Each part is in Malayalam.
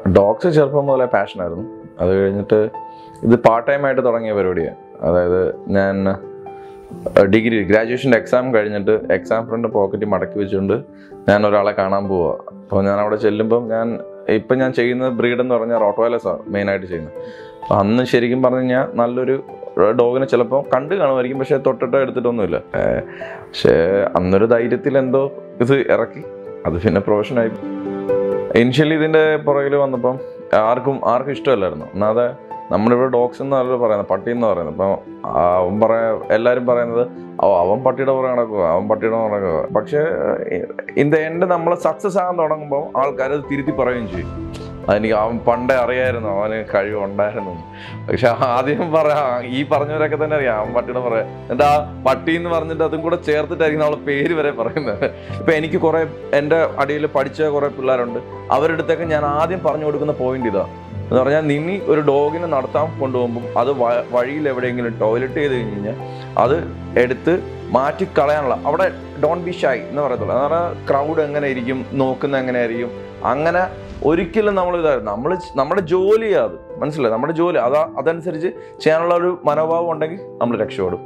ഡോഗ്സ് ചെറുപ്പം മുതലേ പാഷനായിരുന്നു അത് കഴിഞ്ഞിട്ട് ഇത് പാർട്ട് ടൈം ആയിട്ട് തുടങ്ങിയ പരിപാടിയാണ് അതായത് ഞാൻ ഡിഗ്രി ഗ്രാജുവേഷൻ്റെ എക്സാം കഴിഞ്ഞിട്ട് എക്സാം ഫ്രണ്ട് പോക്കറ്റിൽ മടക്കി വെച്ചുകൊണ്ട് ഞാൻ ഒരാളെ കാണാൻ പോവുക അപ്പോൾ ഞാൻ അവിടെ ചെല്ലുമ്പം ഞാൻ ഇപ്പം ഞാൻ ചെയ്യുന്ന ബ്രീഡ് എന്ന് പറഞ്ഞാൽ റോട്ടോയിലേഴ്സാണ് മെയിനായിട്ട് ചെയ്യുന്നത് അപ്പോൾ അന്ന് ശരിക്കും പറഞ്ഞു കഴിഞ്ഞാൽ നല്ലൊരു ഡോഗിനെ ചിലപ്പോൾ കണ്ടു കാണുമായിരിക്കും പക്ഷേ തൊട്ടിട്ടോ എടുത്തിട്ടൊന്നുമില്ല ഏഹ് പക്ഷേ അന്നൊരു ധൈര്യത്തിൽ എന്തോ ഇത് ഇറക്കി അത് പിന്നെ പ്രൊഫഷനായി ഇനിഷ്യലി ഇതിൻ്റെ പുറകിൽ വന്നപ്പം ആർക്കും ആർക്കും ഇഷ്ടമല്ലായിരുന്നു ഒന്നാതെ നമ്മളിവിടെ ഡോഗ്സ് എന്നല്ല പറയുന്നത് പട്ടി എന്ന് പറയുന്നത് അപ്പം അവൻ പറയാ എല്ലാവരും പറയുന്നത് "ഓ, അവൻ പട്ടിയുടെ പുറകെ നടക്കുക അവൻ പട്ടിയുടെ പുറകെ നടക്കുക പക്ഷേ ഇൻ ദ എൻഡ് നമ്മൾ സക്സസ് ആകാൻ തുടങ്ങുമ്പോൾ ആൾക്കാർ അത് തിരുത്തി പറയുകയും ചെയ്യും അതെനിക്ക് അവൻ പണ്ടേ അറിയായിരുന്നു അവന് കഴിവുണ്ടായിരുന്നു എന്ന്. പക്ഷെ ആദ്യം പറയാ ഈ പറഞ്ഞവരൊക്കെ തന്നെ അറിയാം അവൻ പട്ടിയുടെ പറയാ എന്നിട്ട് ആ പട്ടി എന്ന് പറഞ്ഞിട്ട് അതും കൂടെ ചേർത്തിട്ടായിരിക്കും നമ്മളെ പേര് വരെ പറയുന്നത് ഇപ്പൊ എനിക്ക് കുറെ എൻ്റെ അടിയിൽ പഠിച്ച കുറെ പിള്ളേരുണ്ട് അവരുടെ അടുത്തൊക്കെ ഞാൻ ആദ്യം പറഞ്ഞു കൊടുക്കുന്ന പോയിന്റ് ഇതാ എന്ന് പറഞ്ഞാൽ നിന്നി ഒരു ഡോഗിനെ നടത്താൻ കൊണ്ടുപോകുമ്പോൾ അത് വ- വഴിയിൽ എവിടെയെങ്കിലും ടോയ്ലറ്റ് ചെയ്ത് കഴിഞ്ഞ് കഴിഞ്ഞാൽ അത് എടുത്ത് മാറ്റി കളയാനുള്ള അവിടെ ഡോൺ ബി ഷൈ എന്ന് പറയത്തുള്ളൂ എന്ന് പറഞ്ഞാൽ ക്രൗഡ് എങ്ങനെ ഇരിക്കും നോക്കുന്ന എങ്ങനെ ആയിരിക്കും അങ്ങനെ ഒരിക്കലും നമ്മൾ ഇതായിരുന്നു നമ്മൾ നമ്മുടെ ജോലിയാണ് അത് മനസ്സിലായി നമ്മുടെ ജോലി അതാ അതനുസരിച്ച് ചെയ്യാനുള്ള ഒരു മനോഭാവം ഉണ്ടെങ്കിൽ നമ്മൾ രക്ഷപ്പെടും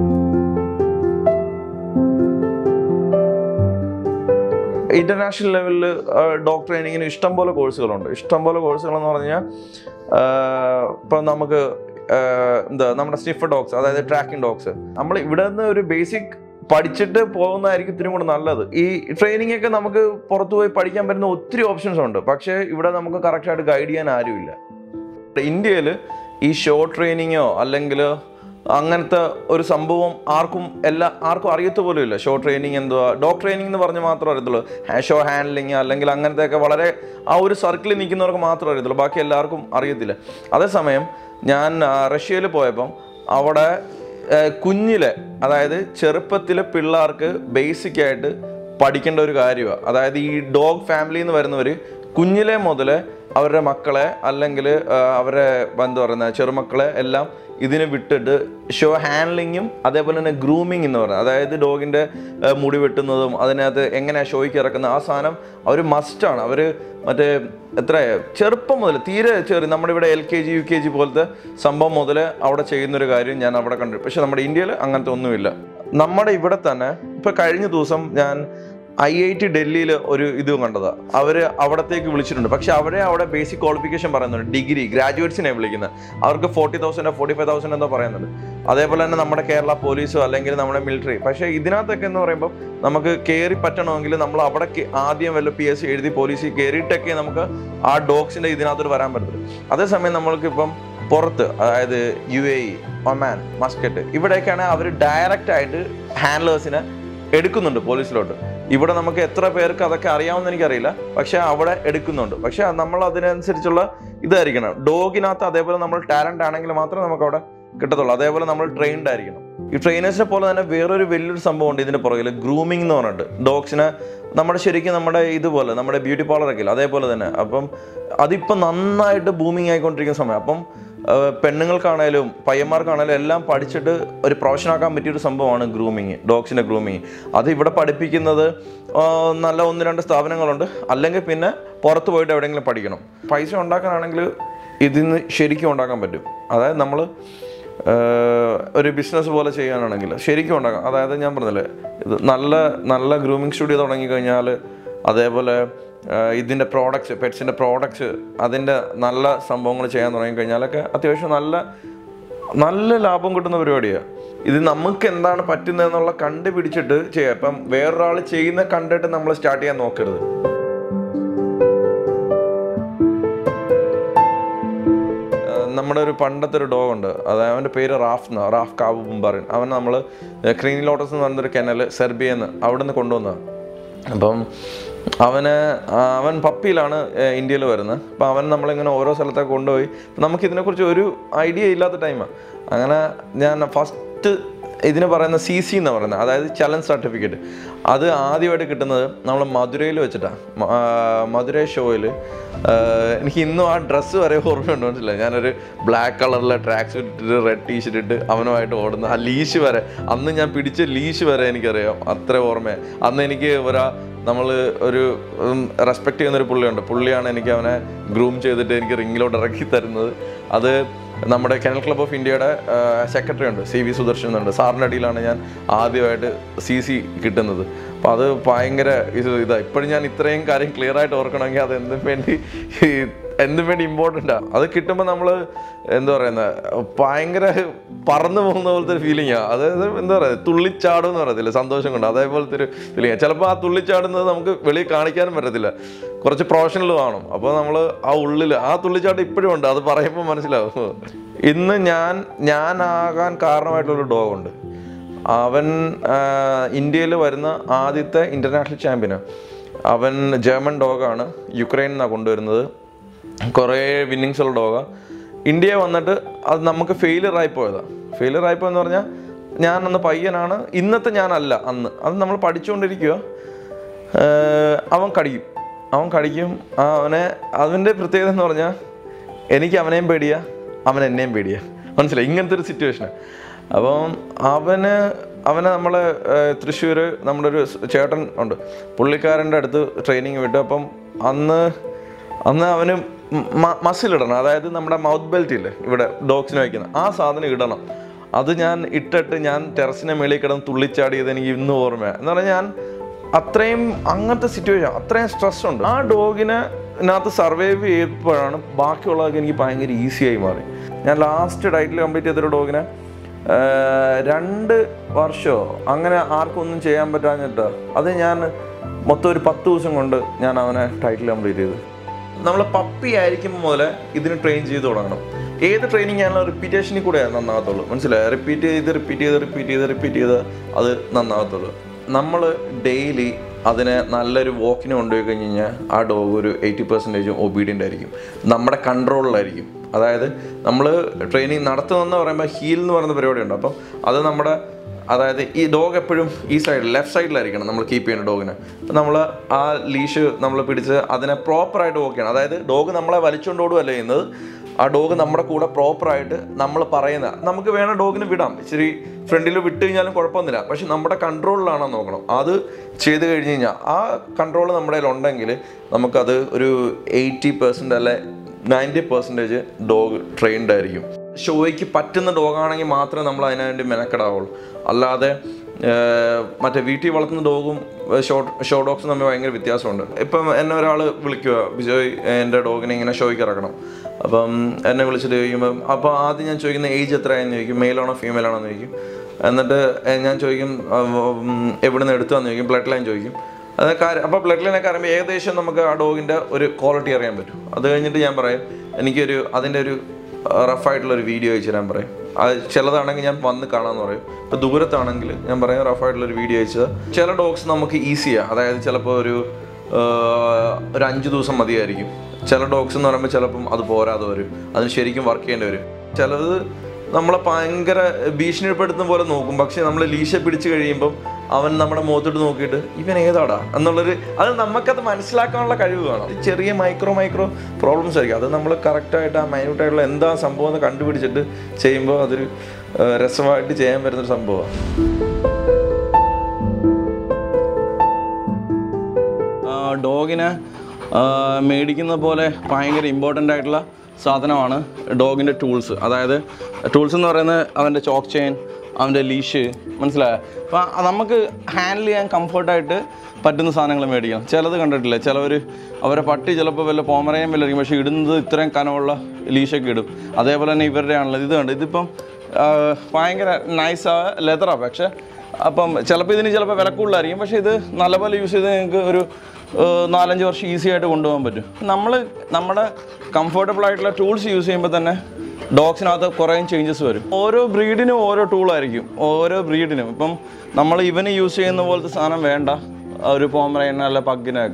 ഇന്റർനാഷണൽ ലെവലിൽ ഡോഗ് ട്രെയിനിങ്ങിന് ഇഷ്ടംപോലെ കോഴ്സുകളുണ്ട് ഇഷ്ടംപോലെ കോഴ്സുകൾ എന്ന് പറഞ്ഞാൽ ഇപ്പം നമുക്ക് ആഹ് എന്താ നമ്മുടെ സ്നിഫർ ഡോഗ്സ് അതായത് ട്രാക്കിംഗ് ഡോഗ്സ് നമ്മൾ ഇവിടെ നിന്ന് ഒരു ബേസിക് പഠിച്ചിട്ട് പോകുന്നതായിരിക്കും ഇത്തിരി കൂടെ നല്ലത് ഈ ട്രെയിനിങ് ഒക്കെ നമുക്ക് പുറത്തു പോയി പഠിക്കാൻ പറ്റുന്ന ഒത്തിരി ഓപ്ഷൻസ് ഉണ്ട് പക്ഷേ ഇവിടെ നമുക്ക് കറക്റ്റായിട്ട് ഗൈഡ് ചെയ്യാൻ ആരുമില്ല ഇന്ത്യയിൽ ഈ ഷോ ട്രെയിനിങ്ങോ അല്ലെങ്കിൽ അങ്ങനത്തെ ഒരു സംഭവം ആർക്കും എല്ലാ ആർക്കും അറിയത്ത പോലും ഇല്ല ഷോ ട്രെയിനിങ് എന്തുവാ ഡോഗ് ട്രെയിനിങ് എന്ന് പറഞ്ഞ് മാത്രമേ അറിയത്തുള്ളൂ ഷോ ഹാൻഡ്ലിങ് അല്ലെങ്കിൽ അങ്ങനത്തെയൊക്കെ വളരെ ആ ഒരു സർക്കിളിൽ നിൽക്കുന്നവർക്ക് മാത്രമേ അറിയത്തുള്ളൂ ബാക്കി എല്ലാവർക്കും അറിയത്തില്ല അതേസമയം ഞാൻ റഷ്യയിൽ പോയപ്പം അവിടെ ഏഹ്, കുഞ്ഞിലെ അതായത് ചെറുപ്പത്തിലെ പിള്ളേർക്ക് ബേസിക് ആയിട്ട് പഠിക്കേണ്ട ഒരു കാര്യമാണ് അതായത് ഈ ഡോഗ് ഫാമിലി എന്ന് വരുന്നവർ കുഞ്ഞിലെ മുതൽ അവരുടെ മക്കളെ അല്ലെങ്കിൽ അവരുടെ എന്താ പറയുന്നത് ചെറുമക്കളെ എല്ലാം ഇതിന് വിട്ടിട്ട് ഷോ ഹാൻഡ്ലിങ്ങും അതേപോലെ തന്നെ ഗ്രൂമിങ് എന്ന് പറയുന്നത് അതായത് ഡോഗിൻ്റെ മുടി വെട്ടുന്നതും അതിനകത്ത് എങ്ങനെയാണ് ഷോയ്ക്ക് ഇറക്കുന്നത് ആ സാധനം അവർ മസ്റ്റാണ് അവർ മറ്റേ എത്ര ചെറുപ്പം മുതൽ തീരെ ചെറിയ നമ്മുടെ ഇവിടെ L K G U K G പോലത്തെ സംഭവം മുതൽ അവിടെ ചെയ്യുന്നൊരു കാര്യം ഞാൻ അവിടെ കണ്ടു പക്ഷെ നമ്മുടെ ഇന്ത്യയിൽ അങ്ങനത്തെ ഒന്നുമില്ല നമ്മുടെ ഇവിടെ തന്നെ ഇപ്പം കഴിഞ്ഞ ദിവസം ഞാൻ ഐ ഐ ടി ഡൽഹിയിൽ ഒരു ഇത് കണ്ടതാ അവര് അവിടത്തേക്ക് വിളിച്ചിട്ടുണ്ട് പക്ഷെ അവരെ അവിടെ ബേസിക് ക്വാളിഫിക്കേഷൻ പറയുന്നുണ്ട് ഡിഗ്രി ഗ്രാജുവേറ്റ്സിനെ വിളിക്കുന്നത് അവർക്ക് forty thousand forty five thousand എന്തോ പറയുന്നുണ്ട് അതേപോലെ തന്നെ നമ്മുടെ കേരള പോലീസോ അല്ലെങ്കിൽ നമ്മുടെ മിലിറ്ററി പക്ഷേ ഇതിനകത്തൊക്കെ എന്ന് പറയുമ്പോൾ നമുക്ക് കയറി പറ്റണമെങ്കിൽ നമ്മൾ അവിടെ കേ- ആദ്യം വല്ല പി എസ് സി എഴുതി പോലീസിൽ കയറിയിട്ടൊക്കെ നമുക്ക് ആ ഡോഗ്സിന്റെ ഇതിനകത്തോട്ട് വരാൻ പറ്റത്തുള്ളൂ അതേസമയം നമ്മൾക്ക് ഇപ്പം പുറത്ത് അതായത് U A E Oman Muscat ഇവിടെയൊക്കെയാണ് അവർ ഡയറക്റ്റ് ആയിട്ട് ഹാൻഡ്ലേഴ്സിനെ എടുക്കുന്നുണ്ട് പോലീസിലോട്ട് ഇവിടെ നമുക്ക് എത്ര പേർക്ക് അതൊക്കെ അറിയാമെന്ന് എനിക്കറിയില്ല പക്ഷെ അവിടെ എടുക്കുന്നുണ്ട് പക്ഷെ നമ്മൾ അതിനനുസരിച്ചുള്ള ഇതായിരിക്കണം ഡോഗിനകത്ത് അതേപോലെ നമ്മൾ ടാലന്റ് ആണെങ്കിൽ മാത്രമേ നമുക്ക് അവിടെ കിട്ടത്തുള്ളൂ അതേപോലെ നമ്മൾ ട്രെയിൻഡ് ആയിരിക്കണം ഈ ട്രെയിനേഴ്സിനെ പോലെ തന്നെ വേറൊരു വലിയൊരു സംഭവം ഉണ്ട് ഇതിന്റെ പുറകിൽ ഗ്രൂമിംഗ് എന്ന് പറഞ്ഞിട്ട് ഡോഗ്സിനെ നമ്മുടെ ശരിക്കും നമ്മുടെ ഇതുപോലെ നമ്മുടെ ബ്യൂട്ടി പാർലറൊക്കെ ഇല്ല അതേപോലെ തന്നെ അപ്പം അതിപ്പോൾ നന്നായിട്ട് ബൂമിങ് ആയിക്കൊണ്ടിരിക്കുന്ന സമയം അപ്പം ആ, പെണ്ണുങ്ങൾക്കാണേലും പയ്യന്മാർക്കാണേലും എല്ലാം പഠിച്ചിട്ട് ഒരു പ്രൊഫഷനാക്കാൻ പറ്റിയൊരു സംഭവമാണ് ഗ്രൂമിങ് ഡോഗ്സിൻ്റെ ഗ്രൂമിങ് അത് ഇവിടെ പഠിപ്പിക്കുന്നത് ആ, നല്ല ഒന്ന് രണ്ട് സ്ഥാപനങ്ങളുണ്ട് അല്ലെങ്കിൽ പിന്നെ പുറത്ത് പോയിട്ട് എവിടെയെങ്കിലും പഠിക്കണം പൈസ ഉണ്ടാക്കാനാണെങ്കിൽ ഇതിന്ന് ശരിക്കും ഉണ്ടാക്കാൻ പറ്റും അതായത് നമ്മൾ ഒരു ബിസിനസ് പോലെ ചെയ്യാനാണെങ്കിൽ ശരിക്കും ഉണ്ടാക്കാം അതായത് ഞാൻ പറഞ്ഞില്ലേ ഇത് നല്ല നല്ല ഗ്രൂമിങ് സ്റ്റുഡിയോ തുടങ്ങിക്കഴിഞ്ഞാൽ അതേപോലെ ആ, ഇതിൻ്റെ പ്രോഡക്ട്സ് പെറ്റ്സിൻ്റെ പ്രോഡക്ട്സ് അതിൻ്റെ നല്ല സംഭവങ്ങൾ ചെയ്യാൻ തുടങ്ങിക്കഴിഞ്ഞാലൊക്കെ അത്യാവശ്യം നല്ല നല്ല ലാഭം കിട്ടുന്ന പരിപാടിയാണ് ഇത് നമുക്ക് എന്താണ് പറ്റുന്നതെന്നുള്ള കണ്ടുപിടിച്ചിട്ട് ചെയ്യാം ഇപ്പം വേറൊരാൾ ചെയ്യുന്ന കണ്ടിട്ട് നമ്മൾ സ്റ്റാർട്ട് ചെയ്യാൻ നോക്കരുത് ഏഹ് നമ്മുടെ ഒരു പണ്ടത്തെ ഒരു ഡോഗ് ഉണ്ട് അത് അവൻ്റെ പേര് റാഫ് എന്ന റാഫ് കാബു ബുംബാറിൻ അവൻ നമ്മൾ ക്രീനി ലോട്ടസ് എന്ന് പറഞ്ഞൊരു കെനൽ സെർബിയെന്ന് അവിടെ നിന്ന് കൊണ്ടുവന്നത് അപ്പം അവന് ആ, അവൻ പപ്പിയിലാണ് ഇന്ത്യയിൽ വരുന്നത് അപ്പം അവൻ നമ്മളിങ്ങനെ ഓരോ സ്ഥലത്തൊക്കെ കൊണ്ടുപോയി അപ്പം നമുക്ക് ഇതിനെക്കുറിച്ച് ഒരു ഐഡിയ ഇല്ലാത്ത ടൈമാണ് അങ്ങനെ ഞാൻ ഫസ്റ്റ് ഇതിന് പറയുന്ന സി സി എന്ന് പറയുന്നത് അതായത് ചലഞ്ച് സർട്ടിഫിക്കറ്റ് അത് ആദ്യമായിട്ട് കിട്ടുന്നത് നമ്മൾ മധുരയിൽ വെച്ചിട്ടാണ് മധുരൈ ഷോയിൽ എനിക്ക് ഇന്നും ആ ഡ്രസ്സ് വരെ ഓർമ്മയുണ്ട് മനസ്സിലായി ഞാനൊരു ബ്ലാക്ക് കളറിലെ ട്രാക്ക് സൂട്ട് ഇട്ടിട്ട് റെഡ് ടീഷർട്ട് ഇട്ട് അവനുമായിട്ട് ഓടുന്ന ആ ലീഷ് വരെ അന്ന് ഞാൻ പിടിച്ച ലീഷ് വരെ എനിക്കറിയാം അത്ര ഓർമ്മ അന്ന് എനിക്ക് ഒരാ നമ്മൾ ഒരു റെസ്പെക്ട് ചെയ്യുന്ന ഒരു പുള്ളിയുണ്ട് പുള്ളിയാണ് എനിക്ക് അവനെ ഗ്രൂം ചെയ്തിട്ട് എനിക്ക് റിങ്ങിലോട്ട് ഇറക്കി തരുന്നത് അത് നമ്മുടെ കെനൽ ക്ലബ് ഓഫ് ഇന്ത്യയുടെ സെക്രട്ടറി ഉണ്ട് സി വി സുദർശൻ എന്നുണ്ട് സാറിൻ്റെ അടിയിലാണ് ഞാൻ ആദ്യമായിട്ട് സി സി കിട്ടുന്നത് അപ്പോൾ അത് ഭയങ്കര ഇത് ഇതാ ഇപ്പോഴും ഞാൻ ഇത്രയും കാര്യം ക്ലിയർ ആയിട്ട് ഓർക്കണമെങ്കിൽ അത് എന്തിനു വേണ്ടി എന്തിനു വേണ്ടി ഇമ്പോർട്ടൻ്റ് ആണ് അത് കിട്ടുമ്പോൾ നമ്മൾ എന്താ പറയുന്നത് ഭയങ്കര പറന്നു പോകുന്ന പോലത്തെ ഒരു ഫീലിംഗ് ആണ് അതായത് എന്താ പറയുക തുള്ളിച്ചാടും എന്ന് പറയത്തില്ല സന്തോഷം കൊണ്ട് അതേപോലത്തെ ഒരു ഫീലിംഗ് ചിലപ്പോൾ ആ തുള്ളിച്ചാടുന്നത് നമുക്ക് വെളിയിൽ കാണിക്കാനും പറ്റത്തില്ല കുറച്ച് പ്രൊഫഷണൽ കാണും അപ്പോൾ നമ്മൾ ആ ഉള്ളിൽ ആ തുള്ളിച്ചാട്ടം ഇപ്പോഴും ഉണ്ട് അത് പറയുമ്പോൾ മനസ്സിലാവും ഇന്ന് ഞാൻ ഞാനാകാൻ കാരണമായിട്ടുള്ളൊരു ഡോഗുണ്ട് അവൻ ഇന്ത്യയിൽ വരുന്ന ആദ്യത്തെ ഇൻ്റർനാഷണൽ ചാമ്പ്യന് അവൻ ജർമ്മൻ ഡോഗാണ് യുക്രൈനിൽ നിന്നാണ് കൊണ്ടുവരുന്നത് കുറേ വിന്നിങ്സ് ഉള്ള ഡോഗാണ് ഇന്ത്യ വന്നിട്ട് അത് നമുക്ക് ഫെയിലിയർ ആയി പോയതാണ് ഫെയിലിയർ ആയിപ്പോയെന്ന് പറഞ്ഞാൽ ഞാൻ അന്ന് പയ്യനാണ് ഇന്നത്തെ ഞാനല്ല അന്ന് അത് നമ്മൾ പഠിച്ചുകൊണ്ടിരിക്കുക അവൻ കടിക്കും അവൻ കടിക്കും അവനെ അതിൻ്റെ പ്രത്യേകത എന്ന് പറഞ്ഞാൽ എനിക്ക് അവനെയും പേടിയാ അവൻ എന്നെയും പേടിയാ മനസ്സിലായി ഇങ്ങനത്തെ ഒരു സിറ്റുവേഷനാണ് അപ്പം അവന് അവനെ നമ്മൾ തൃശ്ശൂർ നമ്മുടെ ഒരു ചേട്ടൻ ഉണ്ട് പുള്ളിക്കാരൻ്റെ അടുത്ത് ട്രെയിനിങ് വിട്ടു അപ്പം അന്ന് അന്ന് അവന് മസിൽ ഇടണം അതായത് നമ്മുടെ മൗത്ത് ബെൽറ്റ് ഇല്ലേ ഇവിടെ ഡോഗ്സിന് വയ്ക്കുന്ന ആ സാധനം ഇടണം അത് ഞാൻ ഇട്ടിട്ട് ഞാൻ ടെറസിനെ മേളിൽ കിടന്ന് തുള്ളിച്ചാടിയത് എനിക്ക് ഇന്നും ഓർമ്മയാണ് എന്ന് പറഞ്ഞാൽ ഞാൻ അത്രയും അങ്ങനത്തെ സിറ്റുവേഷൻ അത്രയും സ്ട്രെസ് ഉണ്ട് ആ ഡോഗിനെ ഇതിനകത്ത് സർവൈവ് ചെയ്തപ്പോഴാണ് ബാക്കിയുള്ളതൊക്കെ എനിക്ക് ഭയങ്കര ഈസി ആയി മാറി ഞാൻ ലാസ്റ്റ് ഡയറ്റിൽ കംപ്ലീറ്റ് ചെയ്തൊരു ഡോഗിനെ രണ്ട് വർഷമോ അങ്ങനെ ആർക്കും ഒന്നും ചെയ്യാൻ പറ്റാഞ്ഞിട്ട് അത് ഞാൻ മൊത്തം ഒരു പത്ത് ദിവസം കൊണ്ട് ഞാൻ അവനെ ടൈറ്റിൽ കംപ്ലീറ്റ് ചെയ്തു നമ്മൾ പപ്പി ആയിരിക്കുമ്പോൾ മുതലേ ഇതിന് ട്രെയിൻ ചെയ്ത് തുടങ്ങണം ഏത് ട്രെയിനിങ് ആണെങ്കിലും റിപ്പീറ്റേഷനിൽ കൂടെ നന്നാകത്തുള്ളൂ മനസ്സിലായോ റിപ്പീറ്റ് ചെയ്ത് റിപ്പീറ്റ് ചെയ്ത് റിപ്പീറ്റ് ചെയ്ത് റിപ്പീറ്റ് ചെയ്ത് അത് നന്നാകത്തുള്ളൂ നമ്മൾ ഡെയിലി അതിനെ നല്ലൊരു വാക്കിന് കൊണ്ടുപോയി കഴിഞ്ഞ് കഴിഞ്ഞാൽ ആ ഡോഗ് ഒരു എയ്റ്റി പെർസെൻറ്റേജും ഒബീഡിയൻ്റ് ആയിരിക്കും നമ്മുടെ കൺട്രോളിലായിരിക്കും അതായത് നമ്മൾ ട്രെയിനിങ് നടത്തുന്നതെന്ന് പറയുമ്പോൾ ഹീൽ എന്ന് പറയുന്ന പരിപാടിയുണ്ട് അപ്പം അത് നമ്മുടെ അതായത് ഈ ഡോഗ് എപ്പോഴും ഈ സൈഡിൽ ലെഫ്റ്റ് സൈഡിലായിരിക്കണം നമ്മൾ കീപ്പ് ചെയ്യുന്ന ഡോഗിനെ അപ്പം നമ്മൾ ആ ലീഷ് നമ്മൾ പിടിച്ച് അതിനെ പ്രോപ്പറായിട്ട് ഓക്കെയാണ് അതായത് ഡോഗ് നമ്മളെ വലിച്ചുകൊണ്ട് ഓടുകയല്ല ചെയ്യുന്നത് ആ ഡോഗ് നമ്മുടെ കൂടെ പ്രോപ്പറായിട്ട് നമ്മൾ പറയുന്ന നമുക്ക് വേണ ഡോഗിന് വിടാം ഇച്ചിരി ഫ്രണ്ടിൽ വിട്ട് കഴിഞ്ഞാലും കുഴപ്പമൊന്നുമില്ല പക്ഷെ നമ്മുടെ കൺട്രോളിലാണോ നോക്കണം അത് ചെയ്ത് കഴിഞ്ഞ് കഴിഞ്ഞാൽ ആ കൺട്രോൾ നമ്മുടെ ഉണ്ടെങ്കിൽ നമുക്കത് ഒരു എയ്റ്റി പെർസെൻ്റ് അല്ലെ നയൻറ്റി പെർസെൻറ്റേജ് ഡോഗ് ട്രെയിൻഡ് ആയിരിക്കും ഷോയ്ക്ക് പറ്റുന്ന ഡോഗാണെങ്കിൽ മാത്രമേ നമ്മൾ അതിനു വേണ്ടി മെനക്കെടാവുള്ളൂ അല്ലാതെ ഏർ, മറ്റേ വീട്ടിൽ വളർത്തുന്ന ഡോഗും ഷോ ഷോ ഡോഗ്സും തമ്മിൽ ഭയങ്കര വ്യത്യാസമുണ്ട് ഇപ്പം എന്നെ ഒരാൾ വിളിക്കുക ബിജോയ് എൻ്റെ ഡോഗിനെ ഇങ്ങനെ ഷോയ്ക്ക് ഇറക്കണം അപ്പം എന്നെ വിളിച്ചിട്ട് ചോദിക്കുമ്പം അപ്പോൾ ആദ്യം ഞാൻ ചോദിക്കുന്ന ഏജ് എത്രയാണെന്ന് ചോദിക്കും മെയിലാണോ ഫീമെയിൽ ആണോ എന്ന് ചോദിക്കും എന്നിട്ട് ഏർ, ഞാൻ ചോദിക്കും എവിടെ നിന്ന് എടുത്താന്ന് ചോദിക്കും ബ്ലഡ് ലൈൻ ചോദിക്കും അത് കാര്യം അപ്പോൾ ബ്ലഡ് ലൈനൊക്കെ അറിയുമ്പോൾ ഏകദേശം നമുക്ക് ആ ഡോഗിൻ്റെ ഒരു ക്വാളിറ്റി അറിയാൻ പറ്റും അത് കഴിഞ്ഞിട്ട് ഞാൻ പറയും എനിക്കൊരു അതിൻ്റെ ഒരു റഫായിട്ടുള്ള ഒരു വീഡിയോ അയച്ചു തരാൻ പറയും അത് ചിലതാണെങ്കിൽ ഞാൻ വന്ന് കാണാമെന്ന് പറയും ഇപ്പോൾ ദൂരത്താണെങ്കിൽ ഞാൻ പറയും റഫായിട്ടുള്ള ഒരു വീഡിയോ അയച്ചത് ചില ഡോഗ്സ് നമുക്ക് ഈസിയാണ് അതായത് ചിലപ്പോൾ ഒരു ആഹ്, ഒരു അഞ്ച് ദിവസം മതിയായിരിക്കും ചില ഡോഗ്സ് എന്ന് പറയുമ്പോൾ ചിലപ്പം അത് പോരാതെ വരും അതിന് ശരിക്കും വർക്ക് ചെയ്യേണ്ടി വരും ചിലത് നമ്മളെ ഭയങ്കര ഭീഷണിപ്പെടുത്തുന്ന പോലെ നോക്കും പക്ഷെ നമ്മൾ ലീശ പിടിച്ചു കഴിയുമ്പം അവൻ നമ്മുടെ മുഖത്തോട്ട് നോക്കിയിട്ട് ഇവൻ ഏതാടാ എന്നുള്ളൊരു അത് നമുക്കത് മനസ്സിലാക്കാനുള്ള കഴിവ് വേണം ഈ ചെറിയ മൈക്രോ മൈക്രോ പ്രോബ്ലംസ് ആയിരിക്കും അത് നമ്മൾ കറക്റ്റായിട്ട് ആ മൈന്യൂട്ടായിട്ടുള്ള എന്താ സംഭവം എന്ന് കണ്ടുപിടിച്ചിട്ട് ചെയ്യുമ്പോൾ അതൊരു ആ, രസമായിട്ട് ചെയ്യാൻ പറ്റുന്നൊരു സംഭവമാണ് ഡോഗിനെ മേടിക്കുന്ന പോലെ ഭയങ്കര ഇമ്പോർട്ടൻ്റ് ആയിട്ടുള്ള സാധനമാണ് ഡോഗിൻ്റെ ടൂൾസ് അതായത് ടൂൾസ് എന്ന് പറയുന്നത് അവൻ്റെ ചോക്ക് ചെയിൻ അവൻ്റെ ലീഷ് മനസ്സിലായോ അപ്പോൾ നമുക്ക് ഹാൻഡിൽ ചെയ്യാൻ കംഫർട്ടായിട്ട് പറ്റുന്ന സാധനങ്ങൾ മേടിക്കണം ചിലത് കണ്ടിട്ടില്ല ചിലവർ അവരെ പട്ടി ചിലപ്പോൾ വല്ല പോമറയും വല്ലതായിരിക്കും പക്ഷേ ഇടുന്നത് ഇത്രയും കനമുള്ള ലീഷൊക്കെ ഇടും അതേപോലെ തന്നെ ഇവരുടെ ആണല്ലോ ഇത് കണ്ട് ഇതിപ്പം ആ, ഭയങ്കര നൈസ് ലെതറാണ് പക്ഷേ അപ്പം ചിലപ്പോൾ ഇതിന് ചിലപ്പോൾ വില കൂടുതലായിരിക്കും പക്ഷേ ഇത് നല്ലപോലെ യൂസ് ചെയ്ത് നിങ്ങൾക്ക് ഒരു ഏഹ്, നാലഞ്ച് വർഷം ഈസി ആയിട്ട് കൊണ്ടുപോകാൻ പറ്റും നമ്മൾ നമ്മുടെ കംഫർട്ടബിൾ ആയിട്ടുള്ള ടൂൾസ് യൂസ് ചെയ്യുമ്പോൾ തന്നെ ഡോഗ്സിനകത്ത് കുറേ ചേഞ്ചസ് വരും ഓരോ ബ്രീഡിനും ഓരോ ടൂളായിരിക്കും ഓരോ ബ്രീഡിനും ഇപ്പം നമ്മൾ ഇവന് യൂസ് ചെയ്യുന്ന പോലത്തെ സാധനം വേണ്ട ഒരു പോമറേന അല്ല പഗ്ഗിനൊക്കെ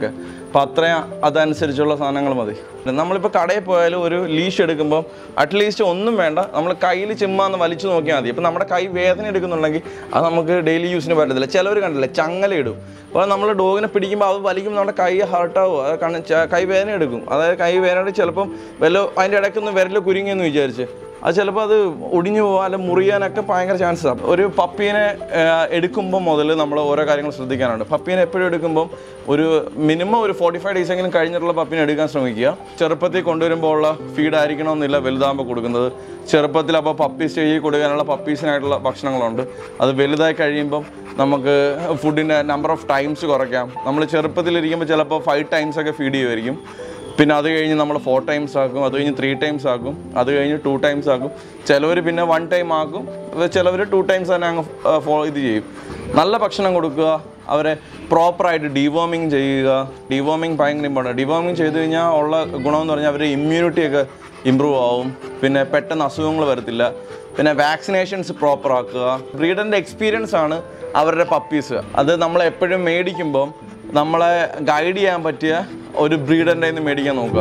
അപ്പം അത്രയും അതനുസരിച്ചുള്ള സാധനങ്ങൾ മതി നമ്മളിപ്പോൾ കടയിൽ പോയാലും ഒരു ലീഷ് എടുക്കുമ്പോൾ അറ്റ്ലീസ്റ്റ് ഒന്നും വേണ്ട നമ്മൾ കയ്യിൽ ചുമ്മാന്ന് വലിച്ചു നോക്കിയാൽ മതി ഇപ്പം നമ്മുടെ കൈ വേദന എടുക്കുന്നുണ്ടെങ്കിൽ അത് നമുക്ക് ഡെയിലി യൂസിന് പറ്റത്തില്ല ചിലവർ കണ്ടില്ലേ ചങ്ങല ഇടും അപ്പോൾ നമ്മൾ ഡോഗിനെ പിടിക്കുമ്പോൾ അത് വലിക്കുമ്പോൾ നമ്മുടെ കൈ ഹർട്ടാവും അത് കണ്ണ് ച- കൈ വേദന എടുക്കും അതായത് കൈ വേദന ചിലപ്പം വല്ല അതിൻ്റെ ഇടയ്ക്കൊന്ന് വിരൽ കുരുങ്ങിയെന്ന് വിചാരിച്ച് അത് ചിലപ്പോൾ അത് ഒടിഞ്ഞു പോകാനും മുറിയാനൊക്കെ ഭയങ്കര ചാൻസ് ആണ് ഒരു പപ്പീനെ എടുക്കുമ്പോൾ മുതൽ നമ്മൾ ഓരോ കാര്യങ്ങൾ ശ്രദ്ധിക്കാനുണ്ട് പപ്പീനെ എപ്പോഴും എടുക്കുമ്പോൾ ഒരു മിനിമം ഒരു ഫോർട്ടി ഫൈവ് ഡേയ്സ് എങ്കിലും കഴിഞ്ഞിട്ടുള്ള പപ്പീനെ എടുക്കാൻ ശ്രമിക്കുക ചെറുപ്പത്തിൽ കൊണ്ടുവരുമ്പോൾ ഉള്ള ഫീഡ് ആയിരിക്കണമെന്നില്ല വലുതാകുമ്പോൾ കൊടുക്കുന്നത് ചെറുപ്പത്തിൽ അപ്പോൾ പപ്പി സ്റ്റേജിൽ കൊടുക്കാനുള്ള പപ്പീസിനായിട്ടുള്ള ഭക്ഷണങ്ങളുണ്ട് അത് വലുതായി കഴിയുമ്പം നമുക്ക് ഫുഡിൻ്റെ നമ്പർ ഓഫ് ടൈംസ് കുറയ്ക്കാം നമ്മൾ ചെറുപ്പത്തിലിരിക്കുമ്പോൾ ചിലപ്പോൾ ഫൈവ് ടൈംസ് ഒക്കെ ഫീഡ് ചെയ്യുമായിരിക്കും പിന്നെ അത് കഴിഞ്ഞ് നമ്മൾ ഫോർ ടൈംസ് ആക്കും അത് കഴിഞ്ഞ് ത്രീ ടൈംസ് ആക്കും അത് കഴിഞ്ഞ് ടു ടൈംസ് ആക്കും ചിലവർ പിന്നെ വൺ ടൈം ആക്കും ചിലവർ ടു ടൈംസ് തന്നെ അങ്ങ് ഫോളോ ഇത് ചെയ്യും നല്ല ഭക്ഷണം കൊടുക്കുക അവരെ പ്രോപ്പറായിട്ട് ഡിവോമിങ് ചെയ്യുക ഡിവോമിങ് ഭയങ്കര ഇമ്പോർട്ടൻ്റ് ഡിവോമിങ് ചെയ്ത് കഴിഞ്ഞാൽ ഉള്ള ഗുണമെന്ന് പറഞ്ഞാൽ അവരുടെ ഇമ്മ്യൂണിറ്റി ഒക്കെ ഇമ്പ്രൂവ് ആവും പിന്നെ പെട്ടെന്ന് അസുഖങ്ങൾ വരത്തില്ല പിന്നെ വാക്സിനേഷൻസ് പ്രോപ്പർ ആക്കുക ബ്രീഡറിൻ്റെ എക്സ്പീരിയൻസ് ആണ് അവരുടെ പപ്പീസ് അത് നമ്മൾ എപ്പോഴും മേടിക്കുമ്പം നമ്മളെ ഗൈഡ് ചെയ്യാൻ പറ്റിയ ഒരു ബ്രീഡറിൻ്റെ നിന്ന് മേടിക്കാൻ നോക്കുക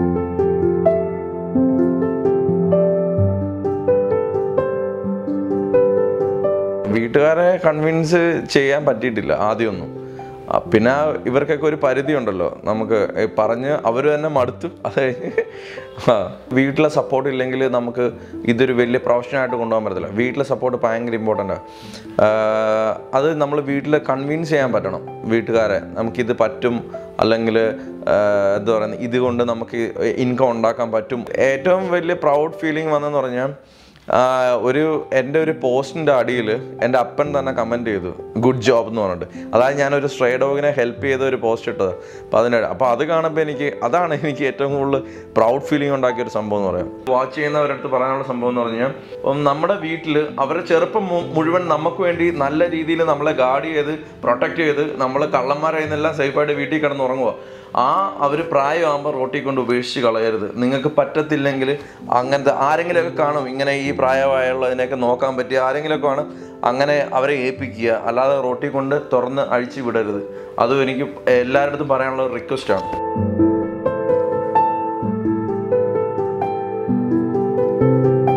വീട്ടുകാരെ കൺവിൻസ് ചെയ്യാൻ പറ്റിയിട്ടില്ല ആദ്യമൊന്നും ആ, പിന്നെ ഇവർക്കൊക്കെ ഒരു പരിധി ഉണ്ടല്ലോ നമുക്ക് ഈ പറഞ്ഞ് അവർ തന്നെ മടുത്തു അത് കഴിഞ്ഞ് ആ, വീട്ടിലെ സപ്പോർട്ട് ഇല്ലെങ്കിൽ നമുക്ക് ഇതൊരു വലിയ പ്രൊഫഷനായിട്ട് കൊണ്ടുപോകാൻ പറ്റത്തില്ല വീട്ടിലെ സപ്പോർട്ട് ഭയങ്കര ഇമ്പോർട്ടൻ്റ് അത് നമ്മൾ വീട്ടിൽ കൺവിൻസ് ചെയ്യാൻ പറ്റണം വീട്ടുകാരെ നമുക്കിത് പറ്റും അല്ലെങ്കിൽ എന്താ പറയുന്നത് ഇതുകൊണ്ട് നമുക്ക് ഇൻകം ഉണ്ടാക്കാൻ പറ്റും ഏറ്റവും വലിയ പ്രൗഡ് ഫീലിംഗ് വന്നെന്ന് പറഞ്ഞാൽ ആ, ഒരു എൻ്റെ ഒരു പോസ്റ്റിൻ്റെ അടിയിൽ എൻ്റെ അപ്പൻ തന്നെ കമൻറ്റ് ചെയ്തു ഗുഡ് ജോബ് എന്ന് പറഞ്ഞിട്ട് അതായത് ഞാനൊരു സ്ട്രേ ഡോഗിനെ ഹെൽപ്പ് ചെയ്ത ഒരു പോസ്റ്റ് ഇട്ടത് അപ്പോൾ അതിന് അപ്പോൾ അത് കാണുമ്പോൾ എനിക്ക് അതാണ് എനിക്ക് ഏറ്റവും കൂടുതൽ പ്രൗഡ് ഫീലിംഗ് ഉണ്ടാക്കിയ ഒരു സംഭവം എന്ന് പറയാം വാച്ച് ചെയ്യുന്നവരടുത്ത് പറയാനുള്ള സംഭവം എന്ന് പറഞ്ഞാൽ ഇപ്പം നമ്മുടെ വീട്ടിൽ അവരുടെ ചെറുപ്പം മു- മുഴുവൻ നമുക്ക് വേണ്ടി നല്ല രീതിയിൽ നമ്മളെ ഗാർഡ് ചെയ്ത് പ്രൊട്ടക്റ്റ് ചെയ്ത് നമ്മൾ കള്ളന്മാരെ നിന്നെല്ലാം സേഫായിട്ട് വീട്ടിൽ കിടന്ന് ഉറങ്ങുക ആ അവർ പ്രായമാകുമ്പോൾ റോട്ടിൽ കൊണ്ട് ഉപേക്ഷിച്ച് കളയരുത് നിങ്ങൾക്ക് പറ്റത്തില്ലെങ്കിൽ അങ്ങനത്തെ ആരെങ്കിലുമൊക്കെ കാണും ഇങ്ങനെ ഈ പ്രായമായുള്ളതിനെയൊക്കെ നോക്കാൻ പറ്റിയ ആരെങ്കിലുമൊക്കെ ആണ് അങ്ങനെ അവരെ ഏൽപ്പിക്കുക അല്ലാതെ റോട്ടിൽ കൊണ്ട് തുറന്ന് അഴിച്ചു വിടരുത് അതും എനിക്ക് എല്ലാവരുടെ അടുത്തും പറയാനുള്ള ഒരു റിക്വസ്റ്റാണ്